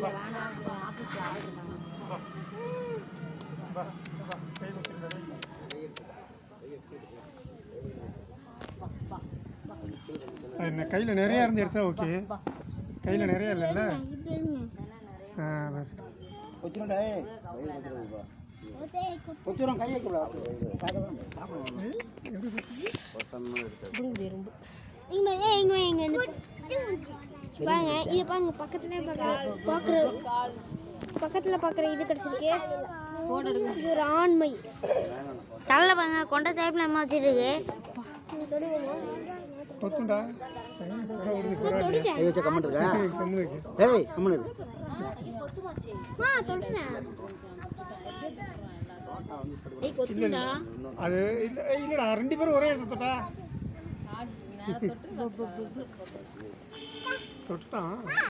வா வா கை வச்சிருந்தாரு என்ன கையில் நிறையா இருந்து எடுத்தா ஓகே கையில் நிறைய இல்லைல்ல ஆ பாரு. கொச்சிரண்டா கொச்சிரம் கை வைக்கூடாது இங்க ஏய், இங்க இங்க வந்து பாருங்க இது பாருங்க பக்கத்துல பாக்குற பக்கத்துல பாக்குற இது கிடைச்சிருக்கு இது ஒரு ஆண்மை தள்ள பாருங்க கொண்ட டைப்ல நம்ம வச்சிருக்கு கொத்துண்டா குறை விடுது பரவாயில்லையா கை வச்ச கமெண்ட் இருக்கா கம்மு இருக்கு ஏய் கம்முனு இரு. ஆ தொடுறேன் அது இல்லை இல்லைடா ரெண்டு பேரும் ஒரே இடத்துல தொட்டா தொட்டுட்டான்